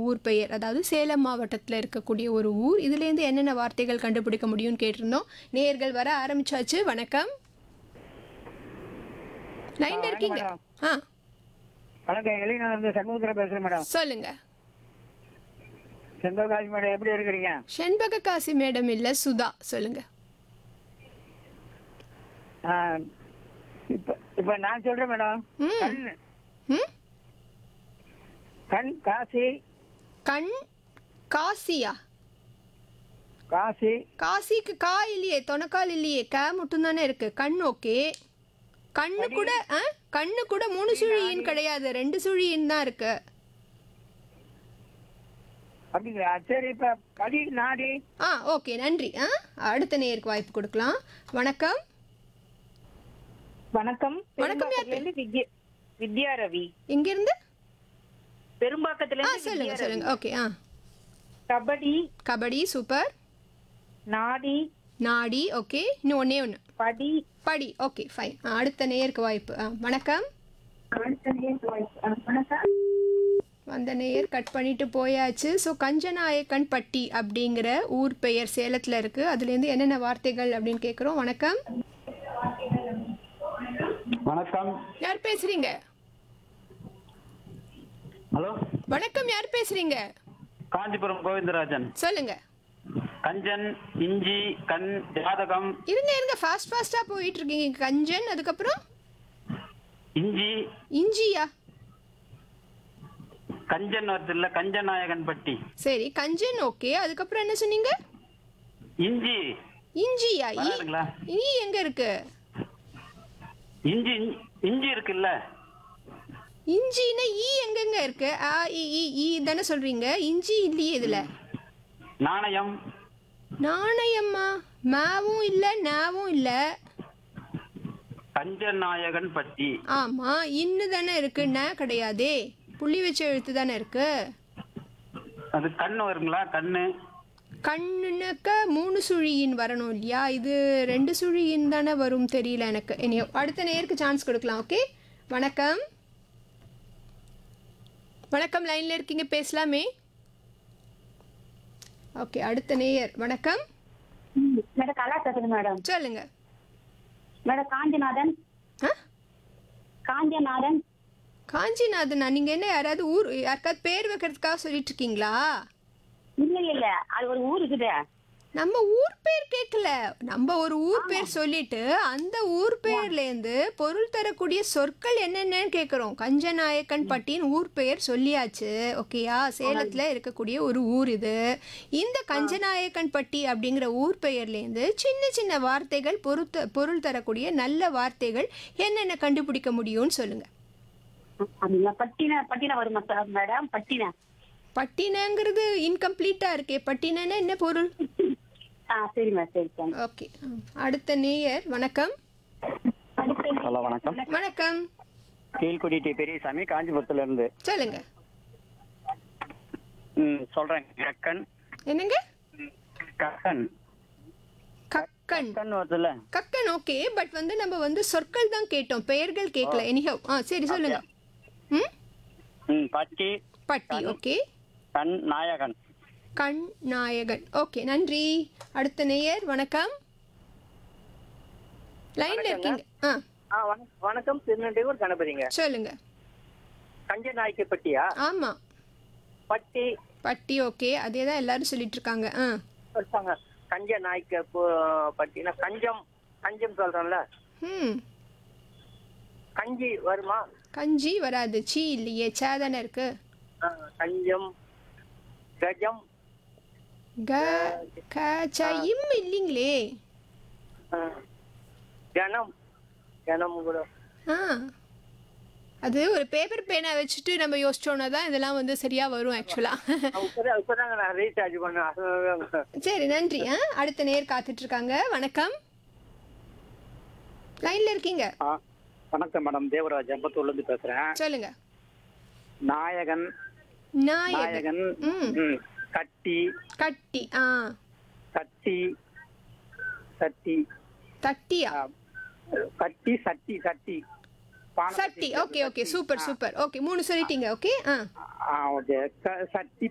ஊர் பெயர் அதாவது சேலம் மாவட்டத்தில் இருக்கக்கூடிய ஒரு ஊர் இதுலேருந்து என்னென்ன வார்த்தைகள் கண்டுபிடிக்க முடியும்னு கேட்டிருந்தோம் நேர்கள் வர ஆரம்பிச்சாச்சு வணக்கம் லைன்ல இருக்கீங்க ஆ வணக்கம் எலினா இருந்து சண்முகத்தில் பேசுறேன் மேடம் சொல்லுங்க செந்தகாசி மேடம் எப்படி இருக்கிறீங்க செண்பக காசி மேடம் இல்ல சுதா சொல்லுங்க ஆ, இப்ப இப்ப நான் சொல்றேன் மேடம் ம். கண் ம் கண் காசி கண் காசியா காசி காசிக்கு கா இல்லையே தொணக்கால் இல்லையே க மட்டும் தானே இருக்கு கண் ஓகே கண்ணு கூட ஆ? கண்ணு கூட மூணு சுழியின் கிடையாது ரெண்டு சுழியின் தான் இருக்கு அப்படிங்களா சரி இப்ப படி நாடி ஆ ஓகே நன்றி ஆ அடுத்த நேருக்கு வாய்ப்பு கொடுக்கலாம் வணக்கம் வணக்கம் வணக்கம், யார் பெரும்பாக்கத்துல இருந்து வித்யா வித்யா ரவி எங்கிருந்து பெரும்பாக்கத்துல ஆ இருந்து சொல்லுங்க வித்யா சொல்லுங்க ரவி. ஓகே ஆ கபடி கபடி சூப்பர் நாடி நாடி ஓகே இன்னும் ஒன்னே ஒன்று படி படி ஓகே ஃபைன் அடுத்த நேருக்கு வாய்ப்பு ஆ வணக்கம் அந்த நேயர் கட் பண்ணிட்டு போயாச்சு ஸோ கஞ்சநாயக்கன் பட்டி அப்படிங்கிற ஊர் பெயர் சேலத்தில் இருக்குது அதுலேருந்து என்னென்ன வார்த்தைகள் அப்படின்னு கேட்குறோம் வணக்கம் வணக்கம் யார் பேசுறீங்க ஹலோ வணக்கம் யார் பேசுறீங்க காஞ்சிபுரம் கோவிந்தராஜன் சொல்லுங்க கஞ்சன் இஞ்சி கண் ஜாதகம் இருங்க இருங்க ஃபாஸ்ட் ஃபாஸ்ட்டாக போயிட்டு இருக்கீங்க கஞ்சன் அதுக்கப்புறம் இஞ்சி இஞ்சியா கஞ்சன் வருது இல்ல கஞ்சநாயகன் பட்டி சரி கஞ்சன் ஓகே அதுக்கப்புறம் என்ன சொன்னீங்க இஞ்சி இஞ்சியா ஈ வராதுங்களா? ஈ எங்க இருக்கு இஞ்சி இஞ்சி இருக்குல்ல இஞ்சின்னா ஈ எங்கெங்க இருக்கு ஆ இ ஈ ஈ தானே சொல்றீங்க இஞ்சி இல்லையே இதுல நாணயம் நாணயம்மா மாவும் இல்ல நாவும் இல்ல கஞ்சநாயகன் பட்டி ஆமா இன்னு தானே இருக்கு ந கிடையாதே புள்ளி வச்ச எழுத்து தானே இருக்கு அது கண் வருங்களா கண்ணு கண்ணுனாக்க மூணு சுழியின் வரணும் இல்லையா இது ரெண்டு சுழியின் தானே வரும் தெரியல எனக்கு இனியோ அடுத்த நேருக்கு சான்ஸ் கொடுக்கலாம் ஓகே வணக்கம் வணக்கம் லைன்ல இருக்கீங்க பேசலாமே ஓகே அடுத்த நேயர் வணக்கம் மேடம் கலா பேசுறேன் மேடம் சொல்லுங்க மேடம் காஞ்சிநாதன் ஆ காஞ்சிநாதன் காஞ்சிநாதனா நீங்க என்ன யாராவது ஊர் யாருக்காவது பேர் வைக்கிறதுக்காக சொல்லிட்டு இருக்கீங்களா இல்ல இல்ல அது ஒரு ஊர் இருக்குது நம்ம ஊர் பேர் கேட்கல நம்ம ஒரு ஊர் பேர் சொல்லிட்டு அந்த ஊர் பேர்லேருந்து பொருள் தரக்கூடிய சொற்கள் என்னென்னு கேட்குறோம் கஞ்சநாயக்கன் பட்டின் ஊர் பெயர் சொல்லியாச்சு ஓகேயா சேலத்தில் இருக்கக்கூடிய ஒரு ஊர் இது இந்த கஞ்சநாயக்கன் பட்டி அப்படிங்கிற ஊர் பெயர்லேருந்து சின்ன சின்ன வார்த்தைகள் பொருத்த பொருள் தரக்கூடிய நல்ல வார்த்தைகள் என்னென்ன கண்டுபிடிக்க முடியும்னு சொல்லுங்க அப்படிங்களா பட்டின பட்டின வருமா சார் மேடம் பட்டின பட்டினங்கிறது இன்கம்ப்ளீட்டா இருக்கே பட்டினன்னா என்ன பொருள் ஆ சரி மேம் சரி தேங்க்ஸ் ஓகே அடுத்த நேயர் வணக்கம் ஹலோ வணக்கம் வணக்கம் கீழ்குடி டி பெரியசாமி காஞ்சிபுரத்துல இருந்து சொல்லுங்க ம், சொல்றேன் கக்கன் என்னங்க கக்கன் கக்கன் கக்கன் வருதுல்ல கக்கன் ஓகே பட் வந்து நம்ம வந்து சொற்கள் தான் கேட்டோம் பெயர்கள் கேட்கல எனிஹவ் ஆ சரி சொல்லுங்க ம் ம், பட்டி பட்டி ஓகே கண் நாயகன் கண் நாயகன் ஓகே நன்றி அடுத்த நேயர் வணக்கம் லைன்ல இருக்கீங்க ஆ ஆ வணக்கம் திருநெல்வேலூர் கணபதிங்க சொல்லுங்க கஞ்ச நாய்க்கப்பட்டியா ஆமா பட்டி பட்டி ஓகே அதே தான் எல்லாரும் சொல்லிட்டு இருக்காங்க ஆ சொல்றாங்க கஞ்ச நாய்க்கு பட்டினா கஞ்சம் கஞ்சம் சொல்றோம்ல ம் கஞ்சி வருமா கஞ்சி வராது சீ இல்லையே சே தானே இருக்கு ஆ, கஞ்சம் கஜம் க க ச இம் இல்லைங்களே ஆ, கணம் கணம் கூட ஆ அது ஒரு பேப்பர் பேனா வச்சுட்டு நம்ம யோசிச்சோன்னா தான் இதெல்லாம் வந்து சரியா வரும் ஆக்சுவலா இப்பதான் இப்பதாங்க நான் ரீசார்ஜ் பண்ணேன் அதனால சரி நன்றி ஆ அடுத்த நேர் காத்துட்டு இருக்காங்க வணக்கம் லைன்ல இருக்கீங்க ஆ, வணக்கம் மேடம் தேவராஜ் அம்பத்தூர்ல இருந்து பேசுறேன் சொல்லுங்க நாயகன் நாயகன் நாயகன் ம் ம், கட்டி கட்டி ஆ சட்டி சட்டி தட்டியா ஆ, கட்டி சட்டி சட்டி பானை சட்டி okay okay super super okay மூணு சொல்லிட்டீங்க ஓகே ஆ ஆ ஓகே க- சட்டி